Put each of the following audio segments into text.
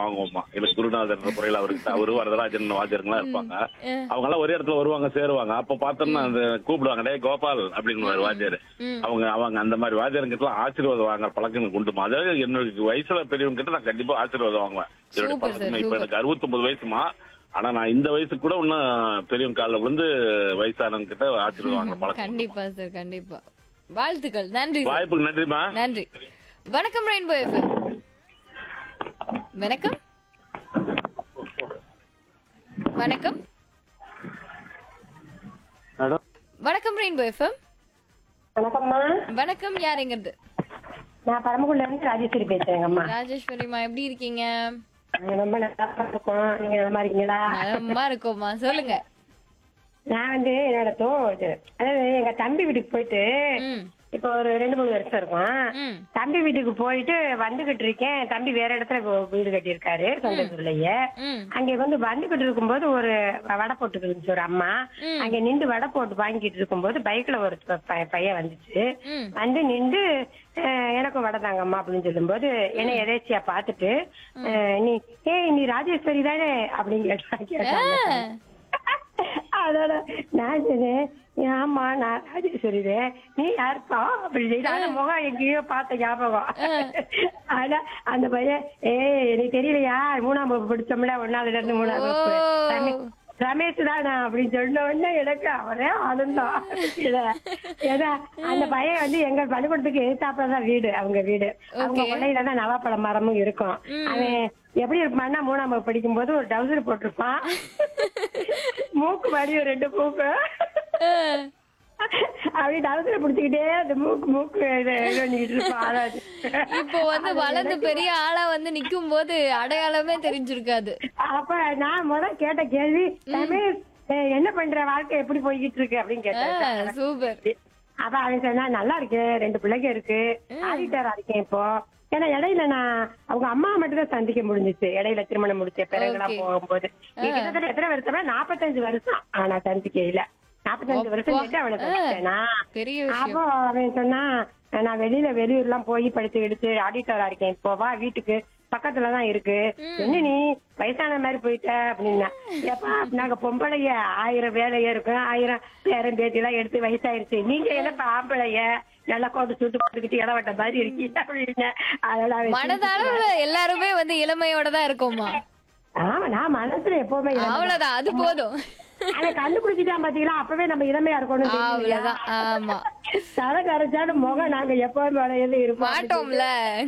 வாங்குவோமா எனக்கு குருநாதர் முறையில் அவருக்கு அவரு வரதராஜன் வாத்தியருங்களாம் இருப்பாங்க அவங்க எல்லாம் ஒரே இடத்துல வருவாங்க சேருவாங்க அப்ப பார்த்தோம்னா அந்த கூப்பிடுவாங்க டே கோபால் அப்படின்னு வாத்தியார் ம். அவங்க அவங்க அந்த மாதிரி வாத்தியாருங்கிட்ட ஆசீர்வாதம் வாங்குற பழக்கம் எனக்கு உண்டுமா அதாவது என்னோட வயசுல பெரியவங்க கிட்ட நான் கண்டிப்பா ஆசீர்வாதம் வாங்குவேன் என்னோட Super, sir, பழக்கம் இப்ப super. எனக்கு அறுபத்தொன்பது வயசுமா ஆனா நான் இந்த வயசுக்கு கூட இன்னும் பெரியவங்க காலில் விழுந்து வயசானவங்க கிட்ட ஆசீர்வாதம் வாங்குற பழக்கம் உண்டு. கண்டிப்பா சார் கண்டிப்பா வாழ்த்துக்கள் நன்றி சார் வாய்ப்புக்கு நன்றிமா நன்றி வணக்கம் ரெயின்போ எஃப்எம் வணக்கம் வணக்கம் மேடம் வணக்கம் ரெயின்போ எஃப்எம் வணக்கம்மா வணக்கம் யாருங்கிறது நான் பரமக்குடில இருந்து ராஜேஸ்வரி பேசுறேங்கம்மா ராஜேஸ்வரிமா எப்படி இருக்கீங்க நாங்க ரொம்ப நல்லா இருக்கோம் நீங்க நல்லா இருக்கீங்களா நலமா இருக்கோமா சொல்லுங்க நான் வந்து என்னோட தோ இது அதாவது எங்க தம்பி வீட்டுக்கு போயிட்டு ம் இப்போ ஒரு ரெண்டு மூணு வருஷம் இருக்கும் ம் தம்பி வீட்டுக்கு போயிட்டு வந்துகிட்டு இருக்கேன் தம்பி வேற இடத்துல இப்போ வீடு கட்டியிருக்காரு சொந்தத்துலயே ம் அங்க வந்து வந்துகிட்டு இருக்கும்போது ஒரு வடை போட்டுக்கிட்டு இருந்துச்சு ஒரு அம்மா ம். அங்க நின்று வடை போட்டு வாங்கிட்டு இருக்கும்போது பைக்ல ஒரு ப- ப- பையன் வந்துச்சு ம் வந்து நின்று அஹ், எனக்கும் வடை தாங்கம்மா அப்படின்னு சொல்லும்போது என்னை எதேச்சியா பார்த்துட்டு அஹ், நீ ஏய் நீ ராஜேஸ்வரி தானே அப்படின்னு கேட்டா கேட்டாங்க அதோட நான் சொன்னேன் ஆமா நான் ராஜேஸ்வரி நீ யாருப்பா அப்படின்னு சொல்லிட்டு அந்த முகம் எங்கேயோ பார்த்த ஞாபகம் ஆனா அந்த பையன் ஏய் எனக்கு தெரியலையா மூணாம் வகுப்பு படிச்சோம்ல ஒன்னாவதுல இருந்து மூணாம் வகுப்பு ஓ. ரமே- ரமேஷ் தானா அப்படின்னு சொன்ன உடனே எனக்கு அவரே ஆனந்தம் இல்ல. ஏன்னா அந்த பையன் வந்து எங்க பள்ளிக்கூடத்துக்கு எதிர்த்தாப்புல தான் வீடு அவங்க வீடு அவங்க Okay. கொள்ளையில தான் நவாப்பழம் மரமும் இருக்கும் ம். அவன் எப்படி இருப்பான்னா மூணாம் வகுப்பு படிக்கும் போது ஒரு டவுசர் போட்டிருப்பான் மூக்கு மாதிரி ஒரு ரெண்டு மூக்கு அஹ், அப்படி டவுசரை பிடிச்சிக்கிட்டே அந்த மூக்கு மூக்கு இது இது பண்ணிக்கிட்டு இருப்பான் அதாவது. இப்போ வந்து வளர்ந்து பெரிய ஆளா வந்து நிக்கும் போது அடையாளமே தெரிஞ்சிருக்காது அப்ப நான் முத கேட்ட கேள்வி ரமேஷ் அஹ், என்ன பண்ற வாழ்க்கை எப்படி போய்கிட்டு இருக்கு அப்படின்னு கேட்டேன் சூப்பர் அப்ப அவன் சொன்னா நல்லா இருக்கு ரெண்டு பிள்ளைங்க இருக்கு ஆடிட்டரா இருக்கேன் இப்போ ஏன்னா இடையில நான் அவங்க அம்மா மட்டும் தான் சந்திக்க முடிஞ்சுச்சு இடையில திருமணம் முடிச்ச பிறகுலாம் Okay. போகும்போது நீ கிட்டத்தட்ட எத்தனை வருஷம் நாற்பத்தஞ்சு வருஷம் ஆனா சந்திக்கையில நாற்பத்தஞ்சு வருஷம் கிட்ட அவனை சந்திச்சேனா பெரிய விஷயம் அப்போ அவன் சொன்னா நான் வெளியில வெளியூர்லாம் போய் படிச்சு எடுத்து ஆடிட்டரா இருக்கேன் இப்போ வா வீட்டுக்கு பக்கத்துலதான் இருக்கு என்ன நீ வயசான மாதிரி போயிட்ட அப்படின்னா ஏப்பா நாங்க பொம்பளைய ஆயிரம் வேலைய இருக்கும் ஆயிரம் பேரன் பேட்டி எல்லாம் எடுத்து வயசாயிருச்சு நீங்க என்னப்பா ஆம்பளைய நல்லா கோட்டு சுட்டு போட்டுக்கிட்டு இடவட்ட மாதிரி இருக்கீங்க அப்படின்னு அதெல்லாம் அவன் மனதளவுல எல்லாருமே வந்து இளமையோட தான் இருக்கோமா ஆமா நான் மனசுல எப்பவுமே இளமை. அவ்வளவுதான் அது போதும் ஆனா கண்டுபிடிச்சிட்டான் பாத்தீங்களா அப்பவே நம்ம இளமையா இருக்கணும் அவ்வளவுதான் ஆமா தலை கரைச்சாலும் முகம் நாங்க எப்பவுமே வளையது இருப்போம் மாட்டோம்ல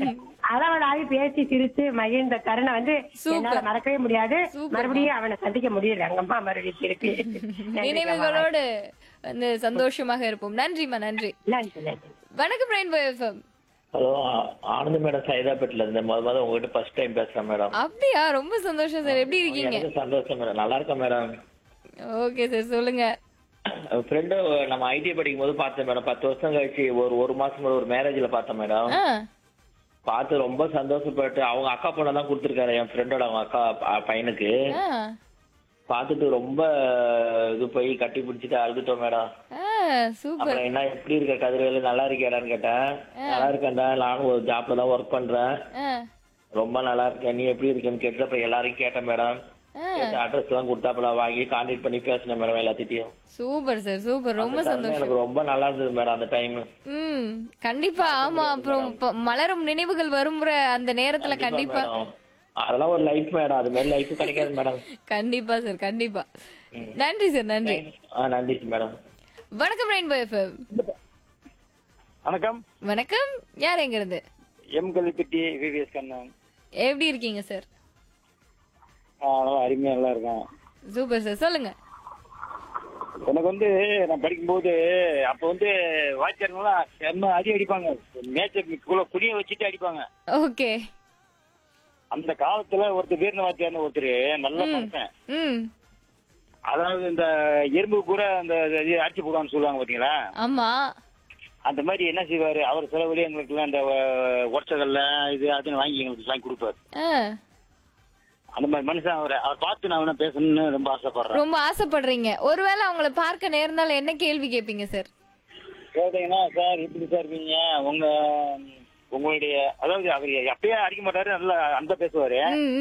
அளவலாகி பேசி சிரிச்சு மகிழ்ந்த தருணம் வந்து Super. என்னால மறக்கவே முடியாது Super. மறுபடியும் அவனை சந்திக்க முடியல அங்கம்மா மறுபடியும் திருப்பி நினைவுகளோடு வந்து சந்தோஷமாக இருப்போம் நன்றிமா நன்றி நன்றி நன்றி வணக்கம் Rainbow FM hello Anand madam சைதாப்பேட்டில் இருந்து முத முத உங்ககிட்ட ஃபர்ஸ்ட் டைம் பேசுறேன் மேடம் அப்படியா ரொம்ப சந்தோஷம் சார் எப்படி இருக்கீங்க எனக்கு சந்தோஷம் மேடம் நல்லா இருக்கேன் மேடம் ஓகே சார் சொல்லுங்க ஃப்ரெண்டு நம்ம ஐடி படிக்கும் போது பார்த்தேன் மேடம் பத்து வருஷம் கழிச்சு ஒரு ஒரு மாசம் முன்னாடி ஒரு மேரேஜ்ல பார்த்தேன் மேடம் ஆ, பார்த்து ரொம்ப சந்தோஷப்பட்டு அவங்க அக்கா பொண்ணை தான் கொடுத்துருக்காரு என் ஃப்ரெண்டோட அவங்க அக்கா ப- பையனுக்கு ஆ, பார்த்துட்டு ரொம்ப இது போய் கட்டி பிடிச்சிட்டு அழுதுட்டோம் மேடம் ஆ, சூப்பர் அப்புறம் என்ன எப்படி இருக்க கதிரவேலு நல்லா இருக்கியாடான்னு கேட்டேன் நல்லா இருக்கேன்டா நானும் ஒரு ஜாப்ல தான் ஒர்க் பண்றேன் ஆ, ரொம்ப நல்லா இருக்கேன் நீ எப்படி இருக்கேன்னு கேட்டு அப்புறம் எல்லாரையும் கேட்டேன் மேடம் ஆ. கேட்டு அட்ரஸ் எல்லாம் கொடுத்தாப்புல வாங்கி கான்டாக்ட் பண்ணி பேசினேன் மேடம் எல்லாத்திட்டையும் சூப்பர் சார் சூப்பர் ரொம்ப அந்த தருணம் சந்தோஷம் எனக்கு ரொம்ப நல்லா இருந்தது மேடம் அந்த டைம் ம் கண்டிப்பா ஆமா அப்புறம் ப- மலரும் நினைவுகள் வரும்ற அந்த நேரத்துல கண்டிப்பா அதெல்லாம் ஒரு லைஃப் மேடம் அது மாதிரி லைஃப் கிடைக்காது மேடம் கண்டிப்பா சார் கண்டிப்பா நன்றி சார் நன்றி ஆ நன்றி மேடம் வணக்கம் ரெயின்போ எஃப்எம் வணக்கம் வணக்கம் யார் எங்க இருந்து எம் கல்விப்பட்டி விவிஎஸ் கண்ணன் எப்படி இருக்கீங்க சார் ஆ, நல்லா அருமையா நல்லா இருக்கேன் சூப்பர் சார் சொல்லுங்க எனக்கு வந்து நான் படிக்கும்போது அப்ப வந்து வாத்தியாருங்களாம் செம்ம அடி அடிப்பாங்க மேட்ச குடிய வச்சுட்டு அடிப்பாங்க ஓகே அந்த காலத்துல ஒருத்தர் வீரன வாத்தியார்னு ஒருத்தர் நல்ல மனுஷன் ம் அதாவது இந்த எறும்பு கூட அந்த இது அடிச்சு போடுவான்னு சொல்லுவாங்க பாத்தீங்களா ஆமா அந்த மாதிரி என்ன செய்வாரு அவர் செலவுலயே எங்களுக்கு எல்லாம் இந்த உடச்சகல்ல இது அதுன்னு வாங்கி எங்களுக்கு வாங்கி கொடுப்பாரு ஆ, அந்த மாதிரி மனுஷன் அவர் அவர் பார்த்து நான் வேணா பேசணும்னு ரொம்ப ஆசைப்படுறேன் ரொம்ப ஆசைப்படுறீங்க ஒருவேளை அவங்கள பார்க்க நேர்ந்தால் என்ன கேள்வி கேட்பீங்க சார் கேட்டீங்கன்னா சார் இப்படி சார் இருக்கீங்க உங்க உங்களுடைய அதாவது அவர் எப்பயே அடிக்க மாட்டாரு நல்லா அந்த பேசுவாரு ம்